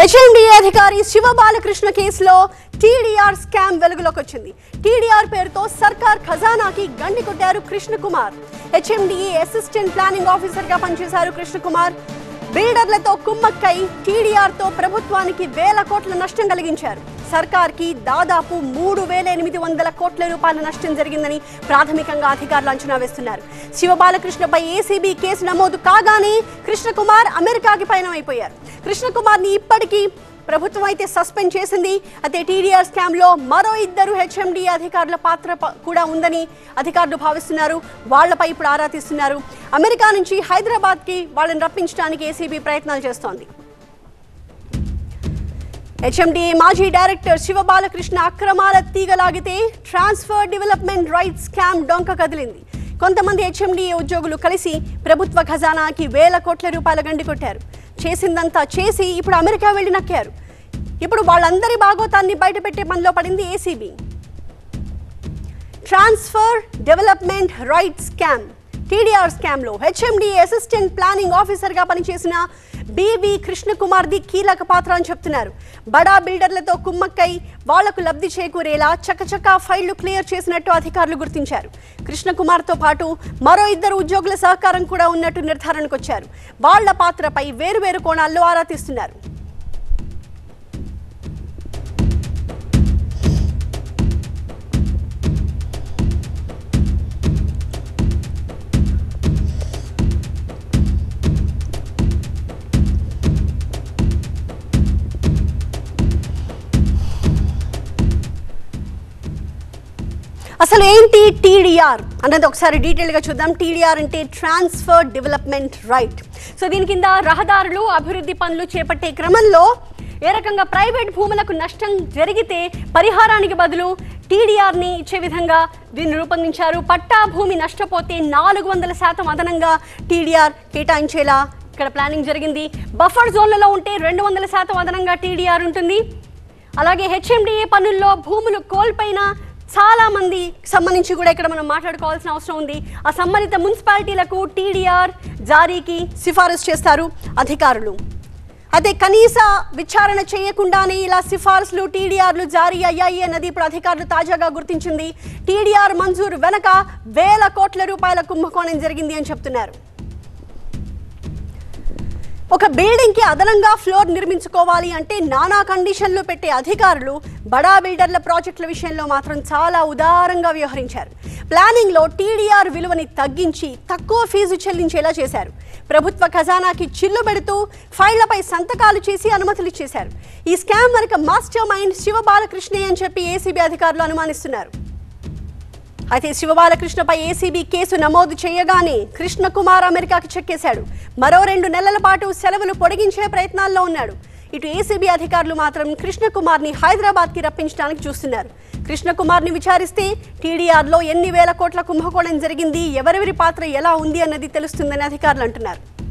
HMDA అధికారి శివ బాలకృష్ణ కేసులో TDR scam వెలుగులోకి వచ్చింది టీడీఆర్ పేరుతో సర్కార్ ఖజానాకి గండి కొట్టారు Krishna Kumar HMDA assistant planning officer గా పనిచేశారు కృష్ణ కుమార్ బిల్డర్లతో కుమ్మక్కై టీడీఆర్ తో ప్రభుత్వానికి వేల కోట్ల నష్టం కలిగించారు సర్కార్కి దాదాపు మూడు వేల ఎనిమిది వందల కోట్ల రూపాయల నష్టం జరిగిందని ప్రాథమికంగా అధికారులు అంచనా వేస్తున్నారు శివ బాలకృష్ణపై ఏసీబీ కేసు నమోదు కాగానే కృష్ణకుమార్ అమెరికాకి పయనమైపోయారు కృష్ణకుమార్ని ఇప్పటికీ ప్రభుత్వం అయితే సస్పెండ్ చేసింది అయితే టీడీఆర్ స్కామ్ లో మరో ఇద్దరు హెచ్ఎండి అధికారుల పాత్ర ప- కూడా ఉందని అధికారులు భావిస్తున్నారు వాళ్లపై ఇప్పుడు ఆరా తీస్తున్నారు అమెరికా నుంచి హైదరాబాద్ కి వాళ్ళని రప్పించడానికి ఏసీబీ ప్రయత్నాలు చేస్తోంది హెచ్ఎండి మాజీ డైరెక్టర్ శివ బాలకృష్ణ అక్రమాల తీగలాగితే ట్రాన్స్ఫర్ డెవలప్మెంట్ రైట్స్ స్కామ్ డొంక కదిలింది కొంతమంది హెచ్ఎండిఏ ఉద్యోగులు కలిసి ప్రభుత్వ ఖజానాకి వేల కోట్ల రూపాయల గండి కొట్టారు చేసిందంతా చేసి ఇప్పుడు అమెరికా వెళ్ళి నక్కారు ఇప్పుడు వాళ్ళందరి బాగోతాన్ని బయటపెట్టే పనిలో పడింది ACB transfer development right scam TDR స్కామ్లో హెచ్ఎండి అసిస్టెంట్ ప్లానింగ్ ఆఫీసర్గా పనిచేసిన బివి కృష్ణకుమార్ది కీలక పాత్ర అని చెప్తున్నారు బడా బిల్డర్లతో కుమ్మక్కై వాళ్లకు లబ్ధి చేకూరేలా చకచకా ఫైళ్లు క్లియర్ చేసినట్టు అధికారులు గుర్తించారు కృష్ణకుమార్తో పాటు మరో ఇద్దరు ఉద్యోగుల సహకారం కూడా ఉన్నట్టు నిర్ధారణకు వచ్చారు వాళ్ల పాత్రపై వేరువేరు కోణాల్లో ఆరా తీస్తున్నారు అసలు ఏంటి టీడీఆర్ అన్నది ఒకసారి డీటెయిల్గా చూద్దాం టీడీఆర్ అంటే ట్రాన్స్ఫర్ డెవలప్మెంట్ రైట్ సో దీని కింద రహదారులు అభివృద్ధి పనులు చేపట్టే క్రమంలో ఏ రకంగా ప్రైవేట్ భూములకు నష్టం జరిగితే పరిహారానికి బదులు టీడీఆర్ని ఇచ్చే విధంగా దీన్ని రూపొందించారు పట్టా భూమి నష్టపోతే నాలుగు వందల శాతం అదనంగా టీడీఆర్ కేటాయించేలా ఇక్కడ ప్లానింగ్ జరిగింది బఫర్ జోన్లలో ఉంటే రెండు వందల శాతం అదనంగా టీడీఆర్ ఉంటుంది అలాగే హెచ్ఎండిఏ పనుల్లో భూములు కోల్పోయిన చాలా మంది సంబంధించి కూడా ఇక్కడ మనం మాట్లాడుకోవాల్సిన అవసరం ఉంది ఆ సంబంధిత మున్సిపాలిటీలకు టీడీఆర్ జారీకి సిఫారసు చేస్తారు అధికారులు అయితే కనీస విచారణ చేయకుండానే ఇలా సిఫార్సులు టీడీఆర్లు జారీ అయ్యాయి అన్నది ఇప్పుడు అధికారులు తాజాగా గుర్తించింది టీడీఆర్ మంజూరు వెనక వేల కోట్ల రూపాయల కుంభకోణం జరిగింది అని చెప్తున్నారు ఒక బిల్డింగ్ కి అదనంగా ఫ్లోర్ నిర్మించుకోవాలి అంటే నానా కండిషన్లు పెట్టే అధికారులు బడా బిల్డర్ల ప్రాజెక్టుల విషయంలో మాత్రం చాలా ఉదారంగా వ్యవహరించారు ప్లానింగ్ లో టీడీఆర్ విలువని తగ్గించి తక్కువ ఫీజు చెల్లించేలా చేశారు ప్రభుత్వ ఖజానాకి చిల్లు పెడుతూ ఫైళ్లపై సంతకాలు చేసి అనుమతులు ఇచ్చేశారు ఈ స్కామ్ వెనుక మాస్టర్ మైండ్ శివ బాలకృష్ణే అని చెప్పి ఏసీబీ అధికారులు అనుమానిస్తున్నారు అయితే శివబాలకృష్ణపై ఏసీబీ కేసు నమోదు చేయగానే కృష్ణకుమార్ అమెరికాకి చెక్కేశాడు మరో రెండు నెలల పాటు సెలవులు పొడిగించే ప్రయత్నాల్లో ఉన్నాడు ఇటు ఏసీబీ అధికారులు మాత్రం కృష్ణకుమార్ని హైదరాబాద్కి రప్పించడానికి చూస్తున్నారు కృష్ణకుమార్ని విచారిస్తే టీడీఆర్లో ఎన్ని వేల కోట్ల కుంభకోణం జరిగింది ఎవరెవరి పాత్ర ఎలా ఉంది అన్నది తెలుస్తుందని అధికారులు అంటున్నారు